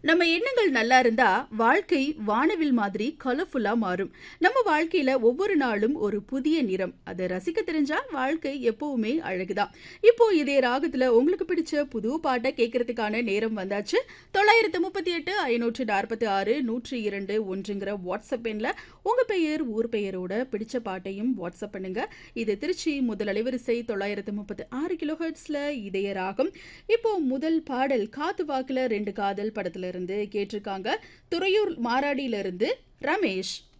நம்ம எண்ணங்கள் நல்லா இருந்தா வாழ்க்கை வானவில் மாதிரி கலர்ஃபுல்லா மாறும் நம்ம வாழ்க்கையில ஒவ்வொரு நாளும் ஒரு புதிய நிறம் அதை ரசிக்க தெரிஞ்சா வாழ்க்கை எப்பவுமே அழகுதான் இப்போ இதே ராகத்துல உங்களுக்கு பிடிச்ச புது பாட்டை கேட்கறதுக்கான நேரம் வந்தாச்சு தொள்ளாயிரத்து முப்பத்தி எட்டு ஐநூற்று நாற்பத்தி ஆறு நூற்றி இரண்டு ஒன்றுங்கிற வாட்ஸ்அப் எண்ல உங்க பெயர் ஊர் பெயரோட பிடிச்ச பாட்டையும் வாட்ஸ்அப் பண்ணுங்க இது திருச்சி முதல் அலைவரிசை தொள்ளாயிரத்து முப்பத்தி ஆறு கிலோஹெர்ட்ஸ்ல இதய ராகம் இப்போ முதல் பாடல் காத்து வாக்குல ரெண்டு காதல் படத்துல இருந்து கேட்டிருக்காங்க துறையூர் மாராடியில இருந்து ரமேஷ்